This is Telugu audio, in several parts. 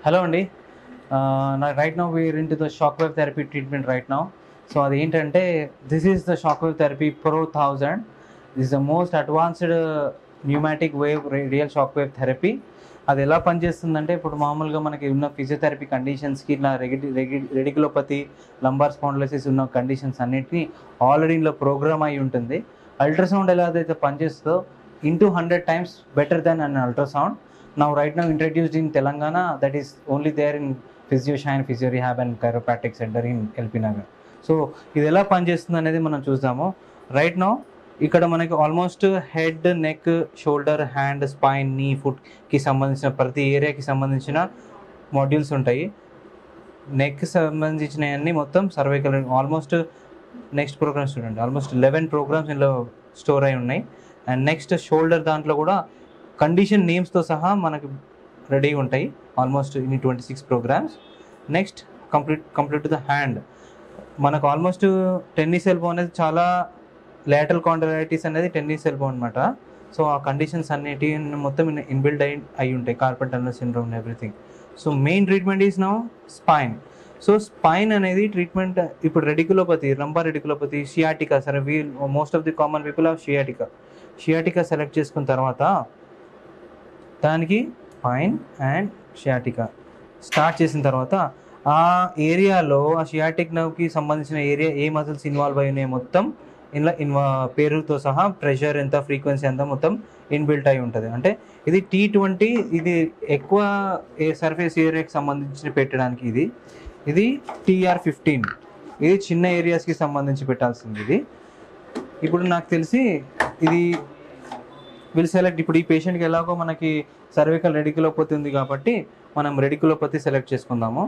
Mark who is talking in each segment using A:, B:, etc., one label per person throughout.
A: హలో అండి right now we're in to the shock wave therapy treatment right now so అది ఏంటంటే this is the shock wave therapy pro thousand this the most advanced pneumatic wave real shock wave therapy అది ఎలా పనిచేస్తుందంటే ఇప్పుడు మామూలుగా మనకి ఉన్న ఫిజియోథెరపీ కండిషన్స్కి ఇట్లా రెగి రెగి రెడికులోపతి లంబార్ స్పాండ్లసిస్ ఉన్న కండిషన్స్ అన్నిటిని ఆల్రెడీ ఇందులో ప్రోగ్రామ్ అయి ఉంటుంది అల్ట్రాసౌండ్ ఎలా అయితే పనిచేస్తుందో into hundred times better than an ultrasound now right now introduced in Telangana that is only there in Physio Shine, Physio Rehab and Chiropractic Center in LP Nagar. So ఇది ఎలా పనిచేస్తుంది అనేది మనం చూద్దాము రైట్ నౌ ఇక్కడ మనకి almost head neck shoulder hand spine knee ఫుట్కి సంబంధించిన ప్రతి ఏరియాకి సంబంధించిన మాడ్యూల్స్ ఉంటాయి నెక్ సంబంధించినవన్నీ మొత్తం సర్వైకల్ ఆల్మోస్ట్ నెక్స్ట్ ప్రోగ్రామ్స్ చూడండి ఆల్మోస్ట్ లెవెన్ ప్రోగ్రామ్స్ ఇందులో స్టోర్ అయి ఉన్నాయి అండ్ నెక్స్ట్ షోల్డర్ దాంట్లో కూడా కండిషన్ నేమ్స్తో సహా మనకి రెడీ ఉంటాయి almost in twenty six programs next complete complete to the hand మనకు ఆల్మోస్ట్ టెన్నిస్ ఎల్బో అనేది చాలా లేటల్ కాండరైటిస్ అనేది టెన్నిస్ ఎల్బో అనమాట సో ఆ కండిషన్స్ అన్నిటి మొత్తం ఇన్బిల్డ్ అయి అయి ఉంటాయి carpet tunnel syndrome everything so main treatment is now spine so spine అనేది ట్రీట్మెంట్ ఇప్పుడు రెడికులోపతి రంబా రెడికులోపతి షియాటికా సరే we most of the common people of sciatica sciatica select చేసుకున్న తర్వాత దానికి స్పైన్ అండ్ షియాటికా స్టార్ట్ చేసిన తర్వాత ఆ ఏరియాలో ఆ షియాటిక్ నవ్కి సంబంధించిన ఏరియా ఏ మజిల్స్ ఇన్వాల్వ్ అయి ఉన్నాయి మొత్తం ఇలా ఇన్వా పేరుతో సహా ప్రెషర్ ఎంత ఫ్రీక్వెన్సీ ఎంత మొత్తం ఇన్బిల్ట్ అయి ఉంటుంది అంటే ఇది టీ ట్వంటీ ఇది ఎక్కువ ఏ సర్ఫేస్ ఏరియాకి సంబంధించి పెట్టడానికి ఇది ఇది టీఆర్ ఫిఫ్టీన్ ఇది చిన్న ఏరియాస్కి సంబంధించి పెట్టాల్సింది ఇది ఇప్పుడు నాకు తెలిసి ఇది విల్ సెలెక్ట్ ఇప్పుడు ఈ పేషెంట్కి ఎలాగో మనకి సర్వికల్ రెడికులోపతి ఉంది కాబట్టి మనం రెడికులోపతి సెలెక్ట్ చేసుకుందాము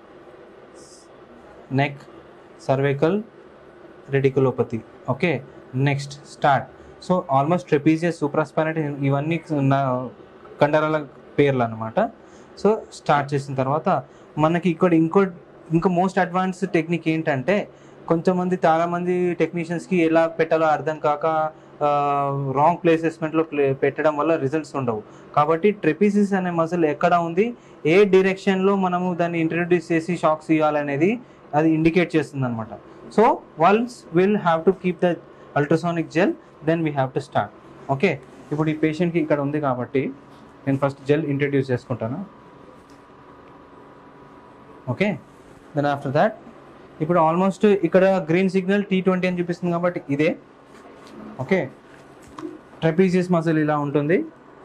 A: neck cervical radiculopathy okay next start so almost trapezius supraspinatus ఇవన్నీ నా కండరాల పేర్లు అనమాట సో స్టార్ట్ చేసిన తర్వాత మనకి ఇక్కడ ఇంకో ఇంకా మోస్ట్ అడ్వాన్స్ టెక్నిక్ ఏంటంటే కొంతమంది చాలామంది టెక్నీషియన్స్కి ఎలా పెట్టాలో అర్థం కాక రాంగ్ ప్లేసెస్మెంట్లో ప్లే పెట్టడం వల్ల రిజల్ట్స్ ఉండవు కాబట్టి ట్రెపిసిస్ అనే మజిల్ ఎక్కడ ఉంది ఏ డైరెక్షన్లో మనము దాన్ని ఇంట్రడ్యూస్ చేసి షాక్స్ ఇవ్వాలనేది అది ఇండికేట్ చేస్తుంది అనమాట so once will have to keep the ultrasonic gel then we have to start okay ఇప్పుడు ఈ పేషెంట్కి ఇక్కడ ఉంది కాబట్టి నేను ఫస్ట్ జెల్ ఇంట్రడ్యూస్ చేసుకుంటాను ఓకే దెన్ ఆఫ్టర్ దాట్ ఇప్పుడు ఆల్మోస్ట్ ఇక్కడ గ్రీన్ సిగ్నల్ టీ ట్వంటీ అని చూపిస్తుంది కాబట్టి ఇదే ఓకే ట్రెపీజియస్ మజిల్ ఇలా ఉంటుంది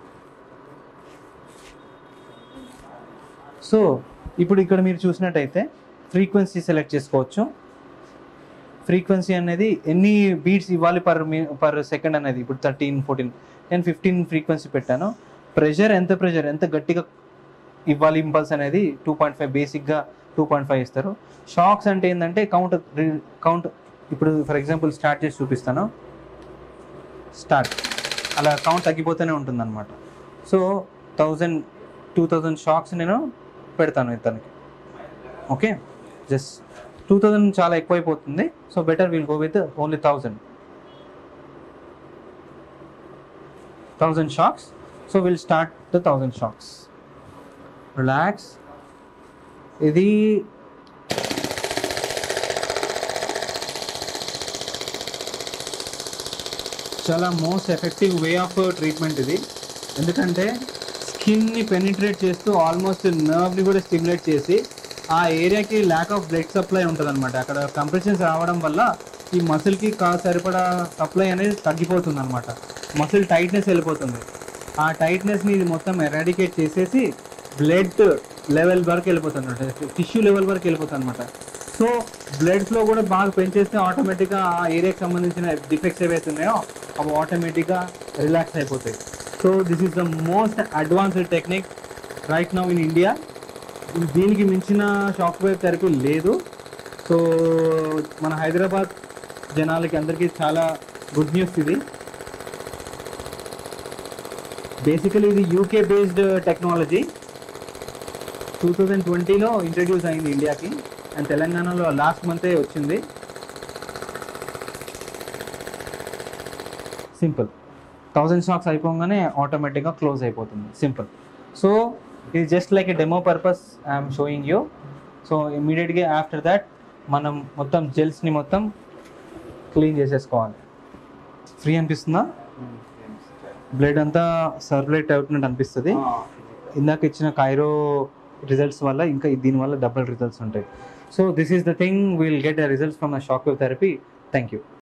A: సో ఇప్పుడు ఇక్కడ మీరు చూసినట్టయితే ఫ్రీక్వెన్సీ సెలెక్ట్ చేసుకోవచ్చు ఫ్రీక్వెన్సీ అనేది ఎన్ని బీట్స్ ఇవ్వాలి పర్ మీ పర్ సెకండ్ అనేది ఇప్పుడు థర్టీన్ ఫోర్టీన్ నేను ఫిఫ్టీన్ ఫ్రీక్వెన్సీ పెట్టాను ప్రెషర్ ఎంత ప్రెషర్ ఎంత గట్టిగా ఇవ్వాలి ఇంపల్స్ అనేది టూ పాయింట్ ఫైవ్ బేసిక్గా టూ పాయింట్ ఫైవ్ ఇస్తారు షాక్స్ అంటే ఏంటంటే కౌంట్ కౌంట్ ఇప్పుడు ఫర్ ఎగ్జాంపుల్ స్టార్ట్ చేసి చూపిస్తాను స్టార్ట్ అలా కౌంట్ తగ్గిపోతూనే ఉంటుంది అనమాట so thousand two thousand shocks నేను పెడతాను ఇతనికి ఓకే జస్ట్ టూ థౌజండ్ చాలా ఎక్కువైపోతుంది so better will go with only thousand thousand shocks so will start the thousand shocks relax ఇది చాలా most effective way of treatment ఇది ఎందుకంటే స్కిన్ని పెనిట్రేట్ చేస్తూ ఆల్మోస్ట్ నర్వ్ని కూడా స్టిమ్యులేట్ చేసి ఆ ఏరియాకి ల్యాక్ ఆఫ్ బ్లడ్ సప్లై ఉంటుంది అనమాట అక్కడ కంప్రెషన్స్ రావడం వల్ల ఈ మసిల్కి కా సరిపడా సప్లై అనేది తగ్గిపోతుంది అనమాట మసిల్ టైట్నెస్ వెళ్ళిపోతుంది ఆ టైట్నెస్ని ఇది మొత్తం ఎరాడికేట్ చేసేసి బ్లడ్ లెవెల్ వరకు వెళ్ళిపోతుంది అనమాట టిష్యూ లెవెల్ వరకు వెళ్ళిపోతుంది అనమాట సో బ్లడ్ ఫ్లో కూడా బాగా పెంచేస్తే ఆటోమేటిక్గా ఆ ఏరియాకి సంబంధించిన డిఫెక్ట్స్ ఏవైతే ఉన్నాయో అవి ఆటోమేటిక్గా రిలాక్స్ అయిపోతాయి so this is the most advanced technique right now in India దీనికి మించిన షాక్ వేవ్ థెరపీ లేదు సో మన హైదరాబాద్ జనాలకి అందరికీ చాలా గుడ్ న్యూస్ ఇది బేసికలీ ఇది UK based technology two thousand ట్వంటీలో ఇంట్రడ్యూస్ అయింది ఇండియాకి అండ్ తెలంగాణలో లాస్ట్ మంతే వచ్చింది సింపుల్ థౌజండ్ షాక్స్ అయిపోగానే ఆటోమేటిక్గా క్లోజ్ అయిపోతుంది సింపుల్ సో ఇది just like a demo purpose I'm showing you so ఇమీడియట్గా ఆఫ్టర్ దాట్ మనం మొత్తం జెల్స్ని మొత్తం క్లీన్ చేసేసుకోవాలి ఫ్రీ అనిపిస్తుందా బ్లడ్ అంతా సర్క్యులేట్ అవుతున్నట్టు అనిపిస్తుంది ఇందాక ఇచ్చిన కైరో రిజల్ట్స్ వల్ల ఇంకా దీనివల్ల డబుల్ రిజల్ట్స్ ఉంటాయి so this is the thing will get the results from the shock wave therapy thank you